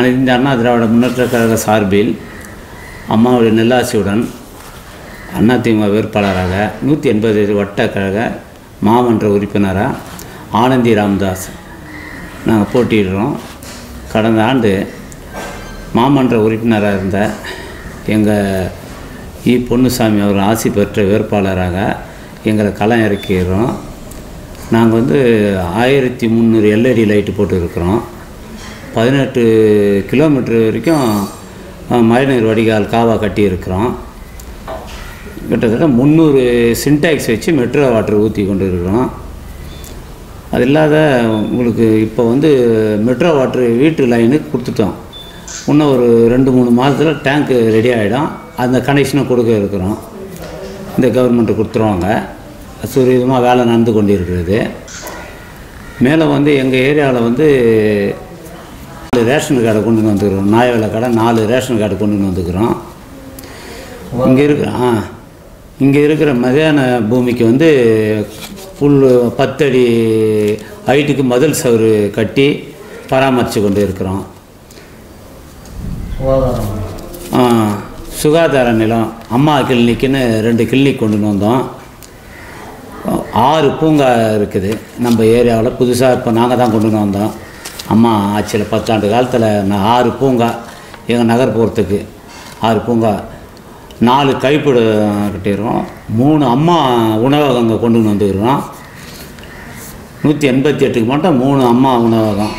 அனைத்து இந்த அண்ணா திராவிட முன்னேற்ற கழக சார்பில் அம்மாவுடைய நெல்லாசியுடன் அதிமுக வேட்பாளராக நூற்றி எண்பது வட்ட கழக மாமன்ற உறுப்பினராக ஆனந்தி ராமதாஸ் நாங்கள் போட்டியிடுறோம் கடந்த ஆண்டு மாமன்ற உறுப்பினராக இருந்த எங்கள் இ பொன்னுசாமி அவர் ஆசி பெற்ற வேட்பாளராக எங்களை களம் இறக்கிறோம் நாங்கள் வந்து ஆயிரத்தி முந்நூறு எல்இடி லைட்டு போட்டுருக்குறோம் பதினெட்டு கிலோமீட்டர் வரைக்கும் அஹ், மழைநீர் வடிகால் காவா கட்டியிருக்கிறோம் கிட்டத்தட்ட முந்நூறு சின்டாக்ஸ் வச்சு மெட்ரோ வாட்டர் ஊற்றி கொண்டு இருக்கிறோம் அது இல்லாத உங்களுக்கு இப்போ வந்து மெட்ரோ வாட்ரு வீட்டு லைனுக்கு கொடுத்துட்டோம் இன்னும் ஒரு ரெண்டு மூணு மாதத்தில் டேங்க்கு ரெடி ஆகிடும் அந்த கனெக்ஷனை கொடுக்க இருக்கிறோம் இந்த கவர்மெண்ட்டு கொடுத்துருவாங்க சுரீதமாக வேலை நடந்து கொண்டு இருக்கிறது மேலே வந்து எங்கள் ஏரியாவில் வந்து நாலு ரேஷன் கார்டை கொண்டு வந்துக்கிறோம் நாய வேலை கடை நாலு ரேஷன் கார்டு கொண்டு வந்துக்கிறோம் இங்கே இருக்கிற ஆ இங்கே இருக்கிற மதியான பூமிக்கு வந்து புல் பத்தடி ஹைட்டுக்கு மதில் சவுறு கட்டி பராமரித்து கொண்டு இருக்கிறோம் சுகாதாரம் ஆ, சுகாதார நிலம் அம்மா கிளினிக்குன்னு ரெண்டு கிளினிக் கொண்டு வந்தோம் ஆறு பூங்கா இருக்குது நம்ம ஏரியாவில் புதுசாக இப்போ நாங்கள் தான் கொண்டு வந்தோம் அம்மா ஆட்சியில் பத்தாண்டு காலத்தில் நான் ஆறு பூங்கா எங்கள் நகர்ப்புறத்துக்கு ஆறு பூங்கா நாலு கைப்பிடு கட்டிடுறோம் மூணு அம்மா உணவகங்க கொண்டு வந்துக்கிறோம் நூற்றி எண்பத்தி எட்டுக்கு மட்டும் மூணு அம்மா உணவகம்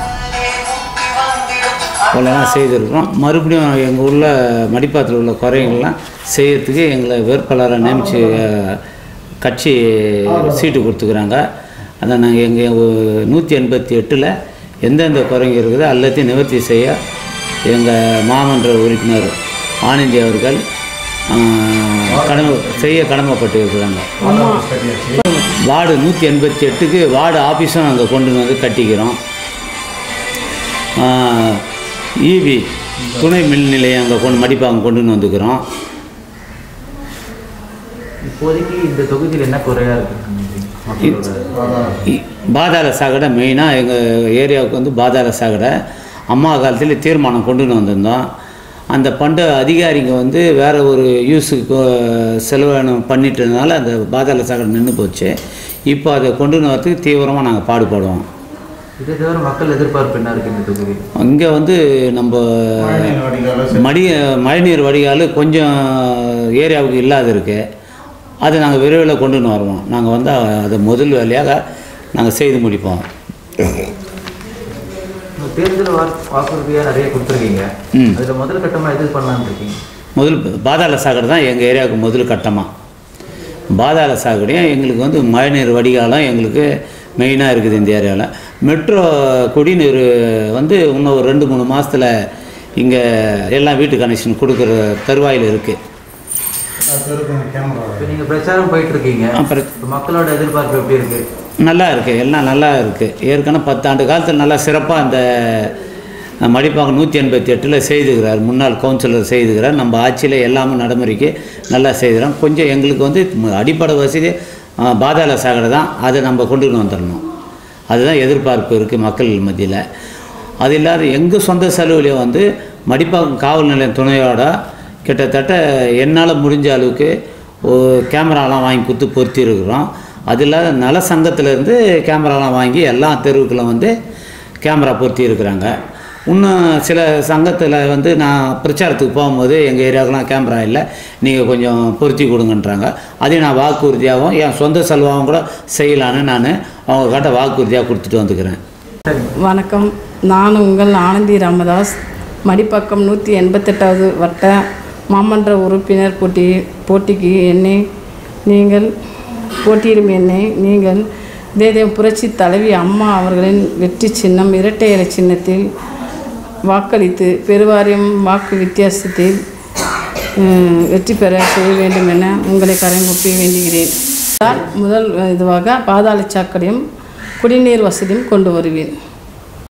இவ்வளோலாம் செய்திருக்கிறோம் மறுபடியும் எங்கள் உள்ள மடிப்பாத்தில் உள்ள குறைகள்லாம் செய்யறதுக்கு எங்களை வேட்பாளரை நியமித்து கட்சி சீட்டு கொடுத்துக்கிறாங்க அதை நாங்கள் எங்கள் நூற்றி எண்பத்தி எட்டில் எந்தெந்த குறைங்க இருக்குதோ எல்லாத்தையும் நிவர்த்தி செய்ய எங்கள் மாமன்ற உறுப்பினர் ஆனந்தி அவர்கள் ஆஹ், கடமை செய்ய கடமைப்பட்டு இருக்கிறாங்க கட்டியாச்சு வார்டு நூற்றி எண்பத்தி எட்டுக்கு வார்டு ஆஃபீஸும் அங்கே கொண்டு வந்து கட்டிக்கிறோம் ஈபி துணை மின் நிலையம் அங்கே கொண்டு மடிப்பாங்க கொண்டு வந்துக்கிறோம் இப்போதைக்கு இந்த தொகுதியில் என்ன குறையா இருக்கு மக்களோட சுகாதாரம் இ- பாதாள சாக்கடை மெயினாக எங்கள் ஏரியாவுக்கு வந்து பாதாள சாக்கடை அம்மா காலத்தில் தீர்மானம் கொண்டு வந்திருந்தோம் அந்த பண்ட அதிகாரிங்க வந்து வேறு ஒரு யூஸுக்கு செலவானம் பண்ணிட்டதுனால அந்த பாதாள சாக்கடை நின்று போச்சு இப்போ அதை கொண்டு வரத்துக்கு தீவிரமாக நாங்கள் பாடுபடுவோம் இதை தவிர மக்கள் எதிர்பார்ப்பு என்ன இருக்கு இந்த தொகுதி இங்கே வந்து நம்ம மழைநீர் வடிகால சரி. மடி மழைநீர் வடிகால் கொஞ்சம் ஏரியாவுக்கு இல்லாத இருக்கு அது நாங்கள் விரைவில் கொண்டுன்னு வருவோம் நாங்கள் வந்து அதை முதல் வேலையாக நாங்கள் செய்து முடிப்போம் இந்த தேர்தல் வாக்கு வாக்குறுதியாக நிறைய கொடுத்துருக்கீங்க ம். அதில் முதல் கட்டமாக எது பண்ணலான்னு இருக்கீங்க முதல் பாதாள சாக்கடை தான் எங்கள் ஏரியாவுக்கு முதல் கட்டமாக பாதாள சாக்கடையும் எங்களுக்கு வந்து மழைநீர் வடிகாலம் எங்களுக்கு மெயினாக இருக்குது இந்த ஏரியாவில் மெட்ரோ குடிநீர் வந்து இன்னும் ஒரு ரெண்டு மூணு மாதத்தில் இங்கே எல்லாம் வீட்டு கனெக்ஷன் கொடுக்குற தருவாயில் இருக்குது தெருக்கு கேமரா இப்போ நீங்கள் பிரச்சாரம் போயிட்டு இருக்கீங்க அப்புறம் இப்போ மக்களோட எதிர்பார்ப்பு எப்படி இருக்கு நல்லா இருக்குது எல்லாம் நல்லா இருக்குது ஏற்கனவே பத்தாண்டு காலத்தில் நல்லா சிறப்பாக அந்த மடிப்பாங்க நூற்றி எண்பத்தி எட்டில் செய்துக்கிறார் முன்னாள் கவுன்சிலர் செய்துக்கிறார் நம்ம ஆட்சியில் எல்லாமே நடைமுறைக்கு நல்லா செய்கிறோம் கொஞ்சம் எங்களுக்கு வந்து ம- அடிப்படை வசதி ஆ, பாதாள சாக்கடை தான் அதை நம்ம கொண்டுட்டு வந்துடணும் அதுதான் எதிர்பார்ப்பு இருக்குது மக்கள் மத்தியில் அது இல்லாத எங்கள் சொந்த செலவுலேயே வந்து மடிப்பாக்கம் காவல் நிலையம் துணையோட கிட்டத்தட்ட என்னால் முடிஞ்ச அளவுக்கு ஒரு கேமராலாம் வாங்கி கொடுத்து பொருத்தி இருக்கிறோம் அது இல்லாத நல சங்கத்திலேருந்து கேமராலாம் வாங்கி எல்லா தெருவுக்குள்ள வந்து கேமரா பொருத்தி இருக்கிறாங்க இன்னும் சில சங்கத்தில் வந்து நான் பிரச்சாரத்துக்கு போகும்போது எங்கள் ஏரியாவுக்குலாம் கேமரா இல்லை நீங்கள் கொஞ்சம் பொருத்தி கொடுங்கன்றாங்க அதையும் நான் வாக்குறுதியாகவும் என் சொந்த செலவாகவும் கூட செய்யலான்னு நான் அவங்க கிட்ட வாக்குறுதியாக கொடுத்துட்டு வந்துக்கிறேன் சரி வணக்கம் நான் உங்கள் ஆனந்தி ராமதாஸ் மடிப்பாக்கம் நூற்றி எண்பத்தெட்டாவது வட்ட மாமன்ற உறுப்பினர் போட்டி போட்டிக்கு என்னை நீங்கள் போட்டியிடும் என்னை நீங்கள் தேதேவ புரட்சி தலைவி அம்மா அவர்களின் வெற்றி சின்னம் இரட்டை இலை சின்னத்தில் வாக்களித்து பெருவாரியம் வாக்கு வித்தியாசத்தில் உம், வெற்றி பெற செய்ய வேண்டும் என உங்களை கரைமுப்பி வேண்டுகிறேன் நான் முதல் இதுவாக பாதாள சாக்கடையும் குடிநீர் வசதியும் கொண்டு வருவேன்